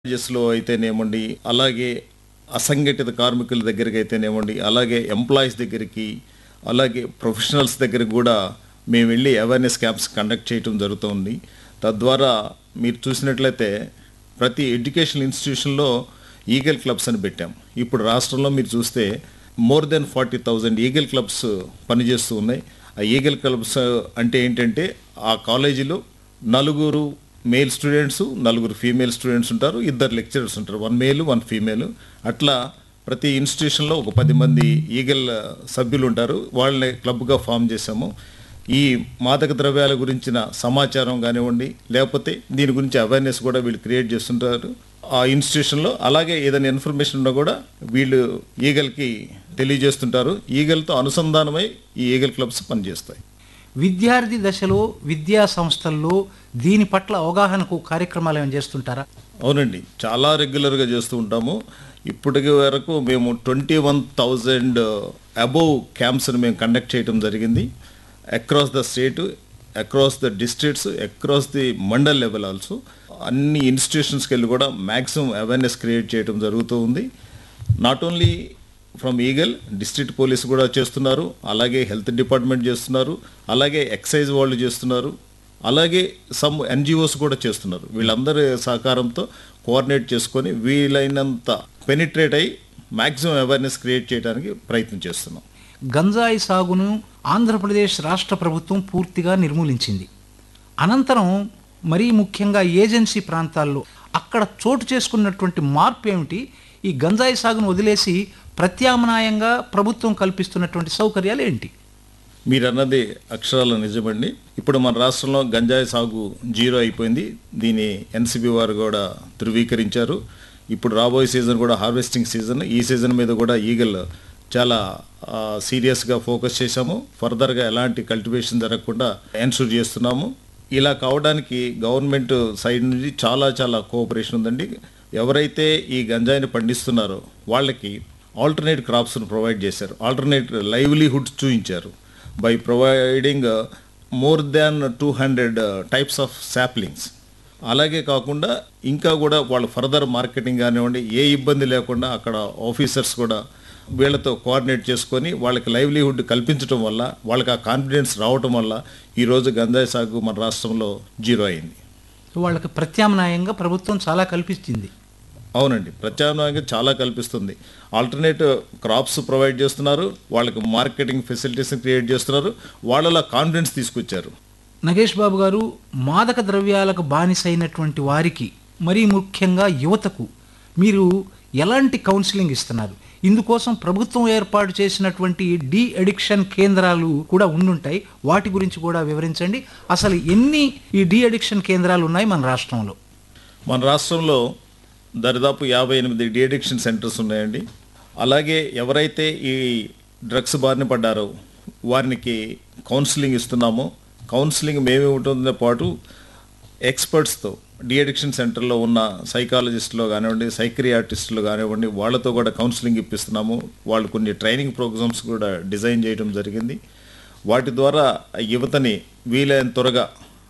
లో అయితేనేమండి అలాగే అసంఘటిత కార్మికుల దగ్గరికి అయితేనేమండి అలాగే ఎంప్లాయీస్ దగ్గరికి అలాగే ప్రొఫెషనల్స్ దగ్గరికి కూడా మేము వెళ్ళి అవేర్నెస్ క్యాంప్స్ కండక్ట్ చేయటం జరుగుతుంది తద్వారా మీరు చూసినట్లయితే ప్రతి ఎడ్యుకేషనల్ ఇన్స్టిట్యూషన్లో ఈగల్ క్లబ్స్ అని పెట్టాం ఇప్పుడు రాష్ట్రంలో మీరు చూస్తే more than forty thousand Eagle clubs పనిచేస్తూ ఉన్నాయి ఆ ఈగల్ క్లబ్స్ అంటే ఏంటంటే ఆ కాలేజీలో నలుగురు మేల్ స్టూడెంట్స్ నలుగురు ఫీమేల్ స్టూడెంట్స్ ఉంటారు ఇద్దరు లెక్చరర్స్ ఉంటారు వన్ మేల్ వన్ ఫీమేల్ అట్లా ప్రతి ఇన్స్టిట్యూషన్లో ఒక పది మంది ఈగల్ సభ్యులు ఉంటారు వాళ్ళని క్లబ్గా ఫామ్ చేశాము ఈ మాదక ద్రవ్యాల గురించిన సమాచారం కానివ్వండి లేకపోతే దీని గురించి అవేర్నెస్ కూడా వీళ్ళు క్రియేట్ చేస్తుంటారు ఆ ఇన్స్టిట్యూషన్లో అలాగే ఏదైనా ఇన్ఫర్మేషన్ ఉన్నా కూడా వీళ్ళు ఈగల్కి తెలియజేస్తుంటారు ఈగల్తో అనుసంధానమై ఈ ఈగల్ క్లబ్స్ పనిచేస్తాయి విద్యార్థి దశలో విద్యా సంస్థల్లో దీని పట్ల అవగాహనకు కార్యక్రమాలు ఏమైనా చేస్తుంటారా అవునండి చాలా రెగ్యులర్గా చేస్తూ ఉంటాము ఇప్పటికి వరకు మేము ట్వంటీ వన్ థౌజండ్ అబోవ్ క్యాంప్స్ని మేము కండక్ట్ చేయడం జరిగింది across the state across the districts across the mandal level also అన్ని ఇన్స్టిట్యూషన్స్కి వెళ్ళి కూడా మ్యాక్సిమం అవేర్నెస్ క్రియేట్ చేయడం జరుగుతూ ఉంది not only from Eagle district police కూడా చేస్తున్నారు అలాగే హెల్త్ డిపార్ట్మెంట్ చేస్తున్నారు అలాగే ఎక్సైజ్ వాళ్ళు చేస్తున్నారు అలాగే సమ్ ఎన్జిఓస్ కూడా చేస్తున్నారు వీళ్ళందరి సహకారంతో కోఆర్డినేట్ చేసుకొని వీలైనంత పెనిట్రేట్ అయ్యి మ్యాక్సిమం అవేర్నెస్ క్రియేట్ చేయడానికి ప్రయత్నం చేస్తున్నాం గంజాయి సాగును ఆంధ్రప్రదేశ్ రాష్ట్ర ప్రభుత్వం పూర్తిగా నిర్మూలించింది అనంతరం మరీ ముఖ్యంగా ఏజెన్సీ ప్రాంతాల్లో అక్కడ చోటు చేసుకున్నటువంటి మార్పు ఏమిటి ఈ గంజాయి సాగును వదిలేసి ప్రత్యామ్నాయంగా ప్రభుత్వం కల్పిస్తున్నటువంటి సౌకర్యాలు ఏంటి మీరు అన్నది అక్షరాల నిజమండి ఇప్పుడు మన రాష్ట్రంలో గంజాయి సాగు జీరో అయిపోయింది దీని ఎన్సిబి వారు కూడా ధృవీకరించారు ఇప్పుడు రాబోయే సీజన్ కూడా హార్వెస్టింగ్ సీజన్ ఈ సీజన్ మీద కూడా ఈగల్ చాలా సీరియస్గా ఫోకస్ చేశాము ఫర్దర్గా ఎలాంటి కల్టివేషన్ జరగకుండా ఎన్షూర్ చేస్తున్నాము ఇలా కావడానికి గవర్నమెంట్ సైడ్ నుంచి చాలా చాలా కోఆపరేషన్ ఉందండి ఎవరైతే ఈ గంజాయిని పండిస్తున్నారో వాళ్ళకి ఆల్టర్నేట్ క్రాప్స్ను ప్రొవైడ్ చేశారు ఆల్టర్నేట్ లైవ్లీహుడ్స్ చూపించారు by providing more than two hundred types of saplings అలాగే కాకుండా ఇంకా కూడా వాళ్ళు ఫర్దర్ మార్కెటింగ్ కానివ్వండి ఏ ఇబ్బంది లేకుండా అక్కడ ఆఫీసర్స్ కూడా వీళ్ళతో కోఆర్డినేట్ చేసుకొని వాళ్ళకి లైవ్లీహుడ్ కల్పించడం వల్ల వాళ్ళకి ఆ కాన్ఫిడెన్స్ రావటం వల్ల ఈరోజు గంజాయి సాగు మన రాష్ట్రంలో జీరో అయింది వాళ్ళకి ప్రత్యామ్నాయంగా ప్రభుత్వం చాలా కల్పిస్తుంది అవునండి ప్రత్యామ్నాయంగా చాలా కల్పిస్తుంది ఆల్టర్నేట్ క్రాప్స్ ప్రొవైడ్ చేస్తున్నారు వాళ్ళకి మార్కెటింగ్ ఫెసిలిటీస్ని క్రియేట్ చేస్తున్నారు వాళ్ళలో కాన్ఫిడెన్స్ తీసుకొచ్చారు నగేష్ బాబు గారు మాదక ద్రవ్యాలకు బానిసైనటువంటి వారికి మరీ ముఖ్యంగా యువతకు మీరు ఎలాంటి కౌన్సిలింగ్ ఇస్తున్నారు ఇందుకోసం ప్రభుత్వం ఏర్పాటు చేసినటువంటి డి అడిక్షన్ కేంద్రాలు కూడా ఉండుంటాయి వాటి గురించి కూడా వివరించండి అసలు ఎన్ని ఈ డి అడిక్షన్ కేంద్రాలు ఉన్నాయి మన రాష్ట్రంలో మన రాష్ట్రంలో దరిదాపు యాభై ఎనిమిది డిఅడిక్షన్ సెంటర్స్ ఉన్నాయండి అలాగే ఎవరైతే ఈ డ్రగ్స్ బారిన పడ్డారో వారికి కౌన్సిలింగ్ ఇస్తున్నామో కౌన్సిలింగ్ మేమే ఉంటుందో పాటు ఎక్స్పర్ట్స్తో డిఅడిక్షన్ సెంటర్లో ఉన్న సైకాలజిస్టులు కానివ్వండి సైక్రియాటిస్టులు కానివ్వండి వాళ్ళతో కూడా కౌన్సిలింగ్ ఇప్పిస్తున్నాము వాళ్ళు కొన్ని ట్రైనింగ్ ప్రోగ్రామ్స్ కూడా డిజైన్ చేయడం జరిగింది వాటి ద్వారా యువతని వీలైన త్వరగా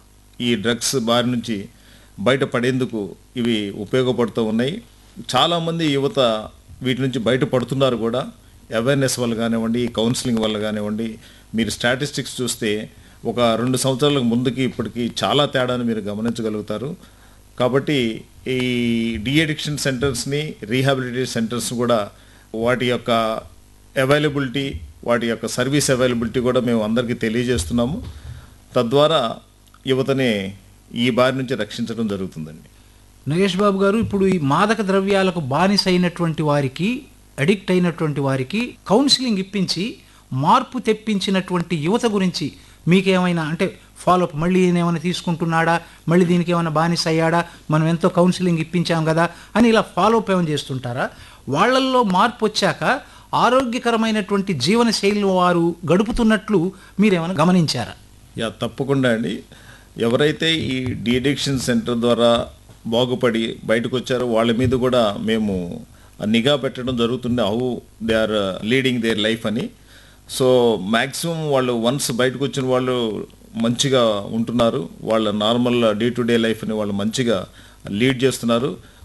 ఈ డ్రగ్స్ బారి నుంచి బయటపడేందుకు ఇవి ఉపయోగపడుతూ ఉన్నాయి చాలామంది యువత వీటి నుంచి బయటపడుతున్నారు కూడా అవేర్నెస్ వల్ల కానివ్వండి ఈ కౌన్సిలింగ్ వల్ల కానివ్వండి మీరు స్టాటిస్టిక్స్ చూస్తే ఒక రెండు సంవత్సరాలకు ముందుకి ఇప్పటికి చాలా తేడాను మీరు గమనించగలుగుతారు కాబట్టి ఈ డిఅడిక్షన్ సెంటర్స్ని రీహాబిలిటేషన్ సెంటర్స్ కూడా వాటి యొక్క అవైలబిలిటీ వాటి యొక్క సర్వీస్ అవైలబిలిటీ కూడా మేము అందరికీ తెలియజేస్తున్నాము తద్వారా యువతని ఈ బారి నుంచి రక్షించడం జరుగుతుందండి నగేష్ బాబు గారు ఇప్పుడు ఈ మాదక ద్రవ్యాలకు బానిసైనటువంటి వారికి అడిక్ట్ అయినటువంటి వారికి కౌన్సిలింగ్ ఇప్పించి మార్పు తెప్పించినటువంటి యువత గురించి మీకేమైనా అంటే ఫాలోఅప్ మళ్ళీ ఈయన ఏమైనా తీసుకుంటున్నాడా మళ్ళీ దీనికి ఏమైనా బానిస అయ్యాడా మనం ఎంతో కౌన్సిలింగ్ ఇప్పించాం కదా అని ఇలా ఫాలోఅప్ ఏమైనా చేస్తుంటారా వాళ్ళల్లో మార్పు వచ్చాక ఆరోగ్యకరమైనటువంటి జీవన శైలి వారు గడుపుతున్నట్లు మీరేమైనా గమనించారా యా తప్పకుండా అండి ఎవరైతే ఈ డిఅడిక్షన్ సెంటర్ ద్వారా బాగుపడి బయటకు వచ్చారో వాళ్ళ మీద కూడా మేము నిఘా పెట్టడం జరుగుతుంది how they are leading their life అని సో మ్యాక్సిమం వాళ్ళు వన్స్ బయటకు వచ్చిన వాళ్ళు మంచిగా ఉంటున్నారు వాళ్ళ నార్మల్ డే టు డే లైఫ్ని వాళ్ళు మంచిగా లీడ్ చేస్తున్నారు